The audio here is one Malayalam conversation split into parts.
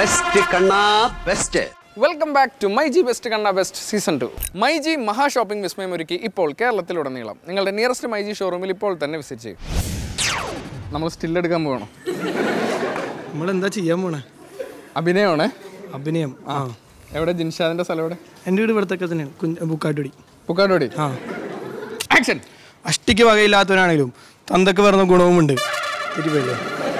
ബെസ്റ്റ് കണ്ണാ best welcome back to my G best കണ്ണ best season two my G മഹാ ഷോപ്പിംഗ് വിസ്മയം ഒരുക്കി ഇപ്പോൾ കേരളത്തിലുടനീളം നിങ്ങളുടെ നിയറസ്റ്റ് മൈ ജി ഷോറൂമിൽ ഇപ്പോൾ തന്നെ വിസിറ്റ് ചെയ്യും നമ്മൾ സ്റ്റിൽ എടുക്കാൻ പോകണം നമ്മൾ എന്താ ചെയ്യാൻ പോണേ അഭിനയമാണേ അഭിനയം ആ എവിടെ ജിൻഷാദിന്റെ സ്ഥലം എവിടെ എൻ്റെ വീട് ഇവിടത്തൊക്കെ തന്നെയാണ് കുഞ്ഞ് ബുക്കാട്ടുപടി പുക്കാട്ടോടി ആ ആക്ഷൻ അഷ്ടിക്ക് വകയില്ലാത്തവനാണെങ്കിലും തന്തക്ക് പറഞ്ഞ ഗുണവുമുണ്ട് തിരുവല്ലേ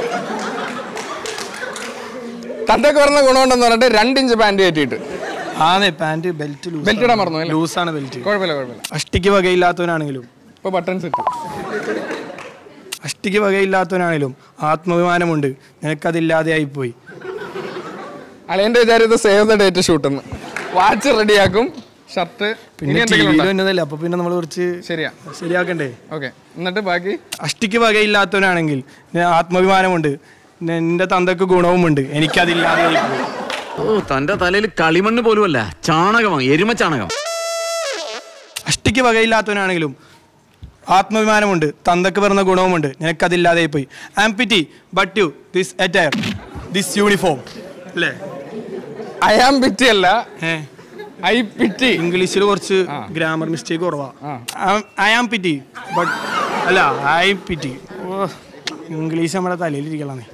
തന്തൊക്കെ പറഞ്ഞ ഗുണമുണ്ടെന്ന് പറഞ്ഞിട്ട് രണ്ട് ഇഞ്ച് പാൻറ് കയറ്റിയിട്ട് ആന്നേ പാൻറ് ബെൽറ്റ് ലൂസ് ബെൽറ്റ് ഇടാൻ മറന്നു അല്ലേ ലൂസാണ് ബെൽറ്റ് കുഴപ്പമില്ല കുഴപ്പമില്ല അഷ്ടിക്ക് വകയില്ലാത്തവനാണെങ്കിലും ഇപ്പോൾ ബട്ടൺസ് ഇട്ടു അഷ്ടിക്ക് വകയില്ലാത്തവനാണെങ്കിലും ആത്മാഭിമാനമുണ്ട് നിനക്കതില്ലാതെയായി പോയി അളിയൻ്റെ വിചാരം ഇത് സേവ് ദ ഡേറ്റ് ഷൂട്ടെന്ന് വാച്ച് റെഡിയാക്കും ഷർട്ട് ഇനി പിന്നെ ടി എന്തെങ്കിലും വിയിൽ ഉണ്ടോ? വന്നതല്ലേ അപ്പൊ പിന്നെ നമ്മൾ കുറച്ച് ശരിയാ ശരിയാക്കണ്ടേ ഓക്കെ എന്നിട്ട് ബാക്കി അഷ്ടിക്ക് വകയില്ലാത്തവനാണെങ്കിൽ നിന- ആത്മാഭിമാനമുണ്ട് നി- നിന്റെ തന്തക്ക് ഗുണവുമുണ്ട് എനിക്കതില്ലാതെയായി പോയി ഓ തന്റെ തലയിൽ കളിമണ്ണ് പോലുമല്ല ചാണകമാണ് എരുമ ചാണകം അഷ്ടിക്ക് വകയില്ലാത്തവനാണെങ്കിലും ആത്മാഭിമാനമുണ്ട് തന്തക്ക് പറഞ്ഞ ഗുണവുമുണ്ട് നിനക്കതില്ലാതെ പോയി I M pity but you this attire this uniform അല്ലേ ഐ ആം പിറ്റി അല്ല ഏ ഐ പിറ്റി ഇംഗ്ലീഷിൽ കുറച്ച് ഗ്രാമർ മിസ്റ്റേക്ക് കുറവാ ഐ ആം പിറ്റി ബട്ട് അല്ല ഐ പിറ്റി ഓ ഇംഗ്ലീഷ് നമ്മുടെ തലയിലിരിക്കലാണ്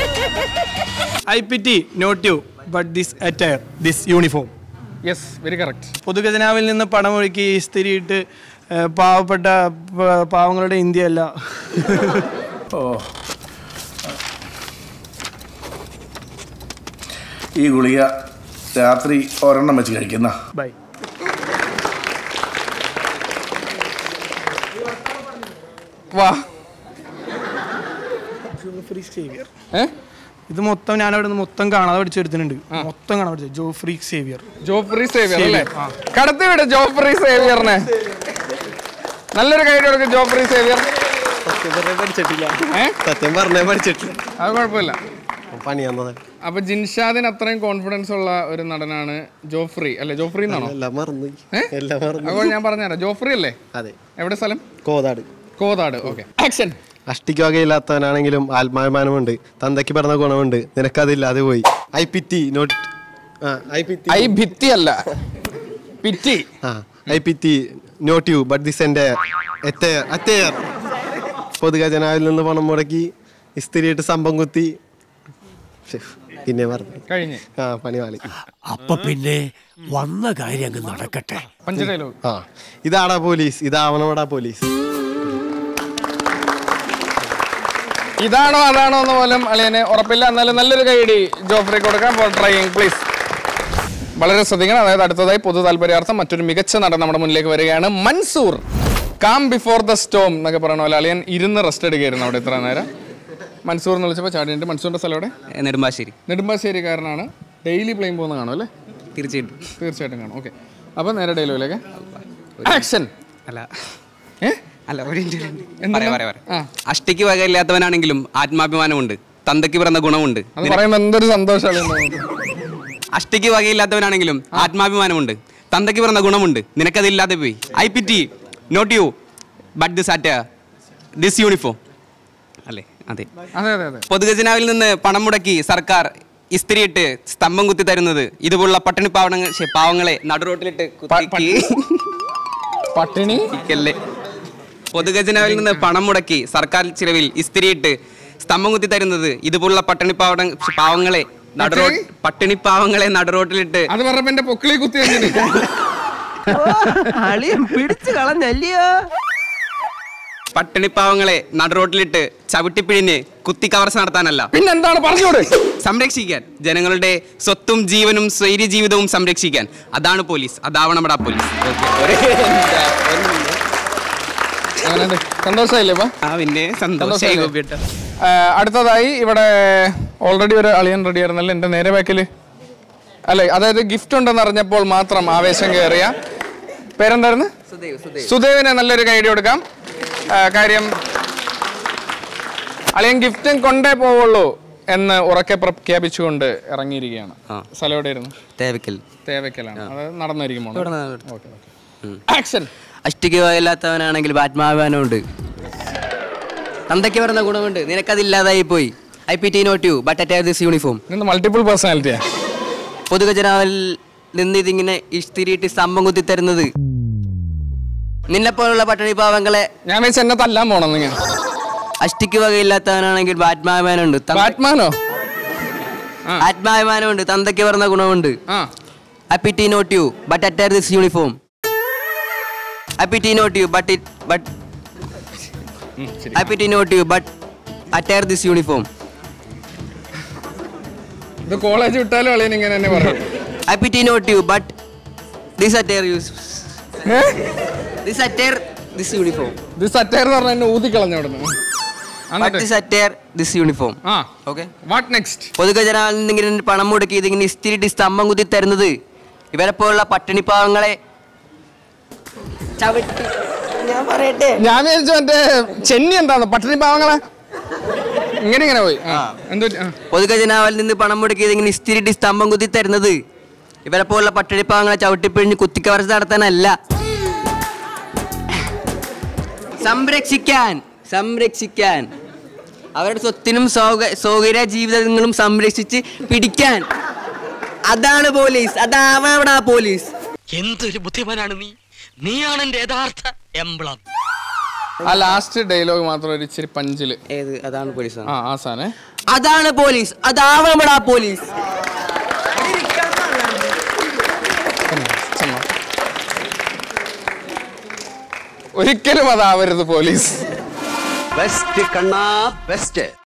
I pity not you but this attire this uniform yes very correct പൊതുഖജനാവിൽ നിന്ന് പണമൊഴുക്കി ഇസ്തിരിയിട്ട് ഏ, പാവപ്പെട്ട പ- പാവങ്ങളുടെ ഇന്ത്യയല്ല ഈ ഗുളിക രാത്രി ഒരെണ്ണം വെച്ച് കഴിക്കുന്ന ബൈ വാ ജോഫ്രി സേവിയർ ഏ ഇത് മൊത്തം ഞാൻ അവിടെ നിന്ന് മൊത്തം കാണാതെ പഠിച്ചെടുത്തിട്ടുണ്ട് മൊത്തം കാണാൻ പഠിച്ചത് ജോഫ്രി സേവിയർ ജോഫ്രി സേവിയർ അല്ലേ കടത്തി വിട് ജോഫ്രി സേവിയറിനെ നല്ലൊരു കൈ കൊടുക്കും ജോഫ്രി സേവിയർ പഠിച്ചിട്ടില്ല ഏ സത്യം പറഞ്ഞേ പഠിച്ചിട്ടില്ല അത് കുഴപ്പമില്ല പണി തന്നത് അപ്പൊ ജിൻഷാദിന് അത്രയും കോൺഫിഡൻസ് ഉള്ള ഒരു നടനാണ് ജോഫ്രി അല്ലെ ജോഫ്രി എന്നാണോ എല്ലാം മറന്നു ഏ? എല്ലാം മറന്നു അപ്പോൾ ഞാൻ പറഞ്ഞുതരാം ജോഫ്രി അല്ലേ അതെ എവിടെ സ്ഥലം കോതാട് കോതാട് ഓക്കെ ആക്ഷൻ അഷ്ടിക്ക് വകയില്ലാത്തവനാണെങ്കിലും ആത്മാഭിമാനമുണ്ട് തന്തയ്ക്ക് പറഞ്ഞ ഗുണമുണ്ട് നിനക്കതില്ലാതെ പോയി ഐ പിറ്റി നോട്ട് ആ ഐ പിറ്റി ഐ ഭിത്തി അല്ല പിറ്റി ആ I pity not you but this എൻ്റെ എത്തയർ അത്തയർ പൊതുഖജനാവിൽ നിന്ന് പണം മുടക്കി ഇസ്തിരിയിട്ട് സംഭം കുത്തി ശ്ശെ, പിന്നെ പറഞ്ഞു കഴിഞ്ഞ് ആ പണിവാളി അപ്പൊ പിന്നെ വന്ന കാര്യം അങ്ങ് നടക്കട്ടെ പഞ്ച ഡയലോഗ് ആ ഇതാടാ പോലീസ് ഇതാവണോടാ പോലീസ് ഇതാണോ അതാണോ എന്ന് പോലും അളിയന് ഉറപ്പില്ല എന്നാലും നല്ലൊരു കൈയടി ജോഫ്രി കൊടുക്കാൻ ട്രൈയിങ് പ്ലീസ് വളരെ ശ്രദ്ധിക്കണം അതായത് അടുത്തതായി പൊതു താല്പര്യാർത്ഥം മറ്റൊരു മികച്ച നടൻ നമ്മുടെ മുന്നിലേക്ക് വരികയാണ് Mansoor calm before the storm എന്നൊക്കെ പറയണ പോലെ അളിയൻ ഇരുന്ന് റെസ്റ്റ് എടുക്കുകയായിരുന്നു അവിടെ ഇത്ര നേരം മൻസൂർ എന്ന് വിളിച്ചപ്പോൾ ചാടിയുണ്ട് മൻസൂറിന്റെ സ്ഥലം എവിടെ നെടുമ്പാശ്ശേരി നെടുമ്പാശ്ശേരിക്കാരനാണ് ഡെയിലി പ്ലെയിൻ പോകുന്ന കാണും അല്ലേ തീർച്ചയായിട്ടും തീർച്ചയായിട്ടും കാണും ഓക്കെ അപ്പോൾ നേരെ ഡെയിലോയിലേക്ക് ആക്ഷൻ അല്ല ഏ അല്ല ഒരു minute, ഒരു minute. എന്താണ്? പറയാം, പറയാം, പറയാം. ആ. അഷ്ടിക്ക് വകയില്ലാത്തവനാണെങ്കിലും ആത്മാഭിമാനമുണ്ട് തന്തയ്ക്ക് പിറന്ന ഗുണമുണ്ട് അത് പറയുമ്പോൾ എന്തൊരു സന്തോഷമാണ് അഷ്ടിക്ക് വകയില്ലാത്തവനാണെങ്കിലും ആത്മാഭിമാനമുണ്ട് തന്തയ്ക്ക് പിറന്ന ഗുണമുണ്ട് നിനക്കതില്ലാതെ പോയി I pity not you but this at this uniform അല്ലേ അതെ അതെ അതെ അതെ പൊതുഖജനാവിൽ നിന്ന് പണം മുടക്കി സർക്കാർ ഇസ്തിരിയിട്ട് സ്തംഭം കുത്തി തരുന്നത് ഇതുപോലുള്ള പട്ടിണി പാവണങ്ങൾ ശ്ശെ, പാവങ്ങളെ നടുറോട്ടിലിട്ട് കുത്തി പട്ടിണി ഇരിക്കല്ലേ. പൊതുഖജനാവിൽ നിന്ന് പണം മുടക്കി സർക്കാർ ചിലവിൽ ഇസ്തിരിയിട്ട് സ്തംഭം കുത്തി തരുന്നത് ഇതുപോലുള്ള പട്ടിണി പാവണ പാവങ്ങളെ നടുറോ പട്ടിണി പാവങ്ങളെ നടുറോട്ടിലിട്ട് അത് പറഞ്ഞപ്പോ എന്റെ പൊക്കിളി കുത്തി എന്തിന്? അളിയൻ പിടിച്ചു കളഞ്ഞല്ലയോ പട്ടിണി പാവങ്ങളെ നടുറോട്ടിലിട്ട് ചവിട്ടിപ്പിഴിഞ്ഞ് കുത്തി കവർച്ച നടത്താനല്ല പിന്നെന്താണ് പറഞ്ഞോട് സംരക്ഷിക്കാൻ ജനങ്ങളുടെ സ്വത്തും ജീവനും സ്വൈര്യ ജീവിതവും സംരക്ഷിക്കാൻ അതാണ് പോലീസ് അതാവണം നമ്മുടെ പോലീസ് അങ്ങനെയുണ്ട്. സന്തോഷായില്ലേ ഇപ്പൊ ആ പിന്നെ സന്തോഷമായി സന്തോഷായില്ലേ? ഗോപിയേട്ടാ. ആ, അടുത്തതായി ഇവിടെ ഓൾറെഡി ഒരു അളിയൻ റെഡി ആയിരുന്നല്ലോ എന്റെ നേരെ ബാക്കില് അല്ലെ അതായത് ഗിഫ്റ്റ് ഉണ്ടെന്ന് അറിഞ്ഞപ്പോൾ മാത്രം ആവേശം കയറിയ പേരെന്തായിരുന്നു സുദേവിന് നല്ലൊരു കൈഡി കൊടുക്കാം ആ, കാര്യം അളിയൻ ഗിഫ്റ്റും കൊണ്ടേ പോവുള്ളൂ എന്ന് ഉറക്കെ പ്രഖ്യാപിച്ചുകൊണ്ട് ഇറങ്ങിയിരിക്കുകയാണ് സ്ഥലം എവിടെയായിരുന്നു തേവക്കൽ തേവക്കലാണ് അത് നടന്നിരിക്കുമ്പോൾ ആക്ഷൻ അഷ്ടിക്ക് വകയില്ലാത്തവനാണെങ്കിൽ ആത്മാഭിമാനമുണ്ട് തന്തയ്ക്ക് പറഞ്ഞ ഗുണമുണ്ട് നിനക്കതില്ലാതായി പോയി I pity not you but at this uniform ഇന്ന് മൾട്ടിപ്പിൾ പേഴ്സണാലിറ്റിയാ പൊതുഖജനാവിൽ നിന്ന് ഇതിങ്ങനെ ഇസ്തിരിയിട്ട് സ്തംഭം കുത്തി തരുന്നത് നിന്നെ പോലുള്ള പട്ടണി പാവങ്ങളെ ഞാൻ വെച്ച് എന്നെ തല്ലാൻ പോണം ഇങ്ങനെ അഷ്ടിക്ക് വകയില്ലാത്തവനാണെങ്കിൽ ആത്മാഭിമാനമുണ്ട് തന്ത- ബാറ്റ്മാനോ ആത്മാഭിമാനമുണ്ട് തന്തയ്ക്ക് പറഞ്ഞ ഗുണമുണ്ട് ആ I pity not you but at this uniform I pity not you but it but I pity not you but attire this uniform ഇത് കോളേജ് വിട്ടാലും അളിയൻ ഇങ്ങനെ തന്നെ പറയും I pity not you but this attire use this attire this uniform ഇത് സറ്റയർ എന്ന് പറഞ്ഞാൽ എന്നെ ഊതിക്കളഞ്ഞ അവിടെ നിന്ന് but this attire this uniform ആ ഓക്കെ വാട്ട് നെക്സ്റ്റ് പൊതുഖജനാവിൽ നിന്ന് ഇങ്ങനെ പണം മുടക്കി ഇതിങ്ങനെ ഇസ്തിരിട്ട് സ്തംഭം കുത്തി തരുന്നത് ഇവരെ പോലുള്ള പട്ടിണിപ്പാവങ്ങളെ ചവിട്ടി ഞാൻ പറയട്ടെ ഞാൻ വിചാരിച്ചു മറ്റേ ചെന്നി എന്താന്ന് പട്ടിണി പാവങ്ങളെ ഇങ്ങനെ ഇങ്ങനെ പോയി ആ എന്തോ ആ. പൊതുഖജനാവിൽ നിന്ന് പണം മുടക്കി ഇതിങ്ങനെ ഇസ്തിരിട്ട് സ്തംഭം കുത്തി തരുന്നത് ഇവരെ പോലുള്ള പട്ടിണിപ്പാവങ്ങളെ ചവിട്ടിപ്പിഴിഞ്ഞ് കുത്തിക്കവർച്ച നടത്താനല്ല സംരക്ഷിക്കാൻ സംരക്ഷിക്കാൻ അവരുടെ സ്വത്തിനും സൗക- സൗകര്യ ജീവിതങ്ങളും സംരക്ഷിച്ച് പിടിക്കാൻ അതാണ് പോലീസ് അതാവണ പോലീസ് എന്തൊരു ബുദ്ധിമാനാണ് നീ നീയാണ് എന്റെ യഥാർത്ഥ എംബ്ലം ആ ലാസ്റ്റ് ഡയലോഗ് മാത്രം ഒരു ഇച്ചിരി പഞ്ചില് ഏത് അതാണ് പോലീസ് ആ ആ സാധനെ അതാണ് പോലീസ് അതാവണ പോലീസ് ഒരിക്കലും അതാവരുത് പോലീസ് ബെസ്റ്റ് കണ്ണാ ബെസ്റ്റ്